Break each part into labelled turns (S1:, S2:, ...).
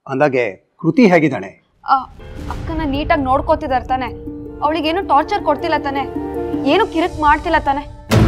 S1: ಅಂದಾಗೆ ಕೃತಿ ಹೇಗಿದ್ದಾಳೆ
S2: ಆ, ಅಕ್ಕನ ನೀಟಾಗಿ ನೋಡ್ಕೋತಿದಾರೆ ತಾನೆ ಅವಳಿಗೇನು ಟಾರ್ಚರ್ ಕೊಡ್ತಿಲ್ಲ ತಾನೆ ಏನು ಕಿರಿಕ್ ಮಾಡ್ತಿಲ್ಲ ತಾನೆ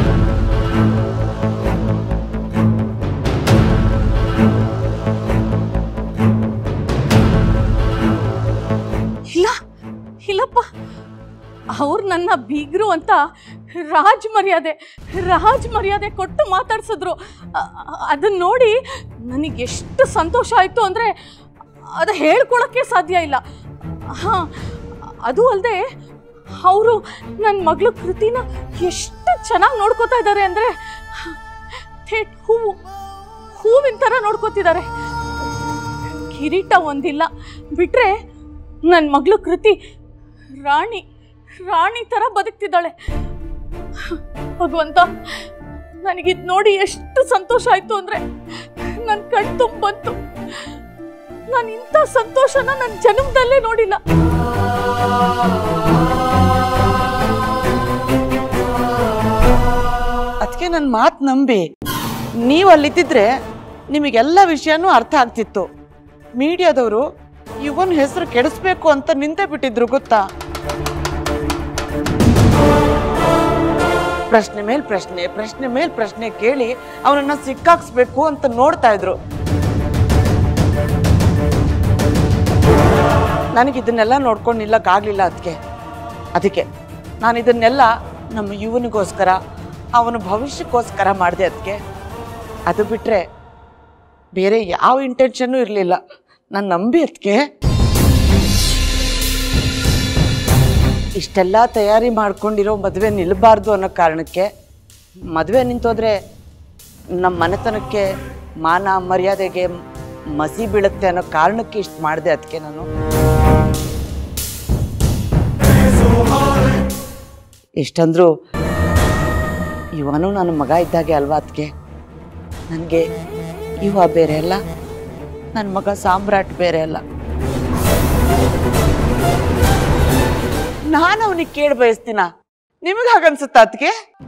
S3: ಇಲ್ಲ ಇಲ್ಲಪ್ಪ ಅವ್ರು ನನ್ನ ಬೀಗರು ಅಂತ ರಾಜ್ ಮರ್ಯಾದೆ ರಾಜ್ ಮರ್ಯಾದೆ ಕೊಟ್ಟು ಮಾತಾಡ್ಸಿದ್ರು ಅ- ಅ- ಅದನ್ನ ನೋಡಿ ನನಗೆ ಎಷ್ಟು ಸಂತೋಷ ಆಯಿತು ಅಂದರೆ ಅದು ಹೇಳ್ಕೊಳಕ್ಕೆ ಸಾಧ್ಯ ಇಲ್ಲ ಹಾಂ ಅದು ಅಲ್ಲದೆ ಅವರು ನನ್ನ ಮಗಳು ಕೃತಿನ ಎಷ್ಟು ಚೆನ್ನಾಗಿ ನೋಡ್ಕೋತಾ ಇದ್ದಾರೆ ಅಂದರೆ ಥೇಟ್ ಹೂವು ಹೂವಿನ ಥರ ನೋಡ್ಕೋತಿದ್ದಾರೆ ಕಿರೀಟ ಒಂದಿಲ್ಲ ಬಿಟ್ರೆ ನನ್ನ ಮಗಳು ಕೃತಿ ರಾಣಿ ರಾಣಿ ಥರ ಬದುಕ್ತಿದ್ದಾಳೆ ಭಗವಂತ ನನಗಿದ್ ನೋಡಿ ಎಷ್ಟು ಸಂತೋಷ ಆಯ್ತು ಅಂದ್ರೆ ನನ್ನ ಕಣ್ ತುಂಬ ಬಂತು ನಾನು ಇಂಥ ಸಂತೋಷನ ನನ್ನ ಜನ್ಮದಲ್ಲೇ ನೋಡಿಲ್ಲ
S4: ಅದಕ್ಕೆ ನನ್ನ ಮಾತು ನಂಬಿ ನೀವು ಅಲ್ಲಿದ್ದಿದ್ರೆ ನಿಮಗೆಲ್ಲ ವಿಷಯನೂ ಅರ್ಥ ಆಗ್ತಿತ್ತು ಮೀಡಿಯಾದವರು ಇವನ್ ಹೆಸರು ಕೆಡಿಸ್ಬೇಕು ಅಂತ ನಿಂತೆ ಬಿಟ್ಟಿದ್ರು ಗೊತ್ತಾ ಪ್ರಶ್ನೆ ಮೇಲ್ ಪ್ರಶ್ನೆ ಪ್ರಶ್ನೆ ಮೇಲ್ ಪ್ರಶ್ನೆ ಕೇಳಿ ಅವನನ್ನ ಸಿಕ್ಕಾಕ್ಸ್ಬೇಕು ಅಂತ ನೋಡ್ತಾ ಇದ್ರು ನನಗೆ ಇದನ್ನೆಲ್ಲ ನೋಡ್ಕೊಂಡು ನಿಲ್ಲಕ್ಕಾಗ್ಲಿಲ್ಲ ಅದಕ್ಕೆ ಅದಕ್ಕೆ ನಾನು ಇದನ್ನೆಲ್ಲ ನಮ್ಮ ಯುವನಿಗೋಸ್ಕರ ಅವನ ಭವಿಷ್ಯಕ್ಕೋಸ್ಕರ ಮಾಡಿದೆ ಅದಕ್ಕೆ ಅದು ಬಿಟ್ಟರೆ ಬೇರೆ ಯಾವ ಇಂಟೆನ್ಷನ್ನೂ ಇರಲಿಲ್ಲ ನಾನು ನಂಬಿ ಅದಕ್ಕೆ ಇಷ್ಟೆಲ್ಲ ತಯಾರಿ ಮಾಡ್ಕೊಂಡಿರೋ ಮದುವೆ ನಿಲ್ಲಬಾರ್ದು ಅನ್ನೋ ಕಾರಣಕ್ಕೆ ಮದುವೆ ನಿಂತೋದ್ರೆ ನಮ್ಮ ಮನೆತನಕ್ಕೆ ಮಾನ ಮರ್ಯಾದೆಗೆ ಮಸಿ ಬೀಳುತ್ತೆ ಅನ್ನೋ ಕಾರಣಕ್ಕೆ ಇಷ್ಟು ಮಾಡಿದೆ ಅದಕ್ಕೆ ನಾನು ಎಷ್ಟಂದ್ರು ಇವನು ನನ್ನ ಮಗ ಇದ್ದಾಗೆ ಅಲ್ವಾ ಅದಕ್ಕೆ ನನಗೆ ಇವ ಬೇರೆ ಅಲ್ಲ ನನ್ನ ಮಗ ಸಾಮ್ರಾಟ್ ಬೇರೆ ಅಲ್ಲ ನಾನು ಅವನಿಗೆ ಕೇಳಿ ಬಯಸ್ತೀನ ನಿಮಗೆ ಹಾಗನ್ಸುತ್ತ ಅದಕ್ಕೆ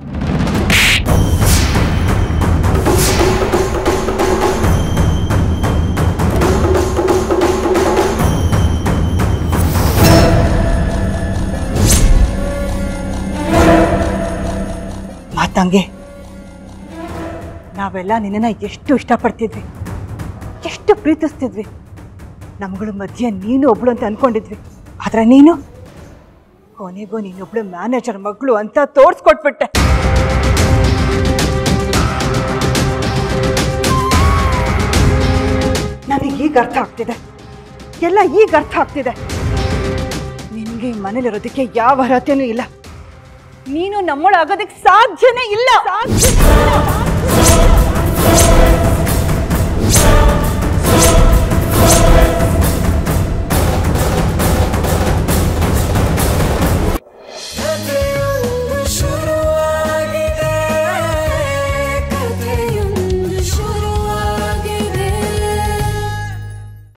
S5: ಮಾತಂಗೆ ನಾವೆಲ್ಲ ನಿನ್ನನ್ನು ಎಷ್ಟು ಇಷ್ಟಪಡ್ತಿದ್ವಿ ಎಷ್ಟು ಪ್ರೀತಿಸ್ತಿದ್ವಿ ನಮ್ಗಳ ಮಧ್ಯೆ ನೀನು ಒಬ್ಳು ಅಂತ ಅನ್ಕೊಂಡಿದ್ವಿ ಆದ್ರೆ ನೀನು ಕೊನೆಗೂ ನೀನೊಬ್ಳು ಮ್ಯಾನೇಜರ್ ಮಗಳು ಅಂತ ತೋರ್ಸ್ಕೊಟ್ಬಿಟ್ಟೆ ನನಗೆ ಈಗ ಅರ್ಥ ಆಗ್ತಿದೆ ಎಲ್ಲ ಈಗ ಅರ್ಥ ಆಗ್ತಿದೆ ನಿನ್ಗೆ ಈ ಮನೇಲಿರೋದಕ್ಕೆ ಯಾವ ಅರ್ಹತೆನೂ ಇಲ್ಲ ನೀನು ನಮ್ಮೊಳಾಗೋದಕ್ಕೆ ಸಾಧ್ಯನೇ ಇಲ್ಲ ಸಾಧ್ಯನೇ ಇಲ್ಲ.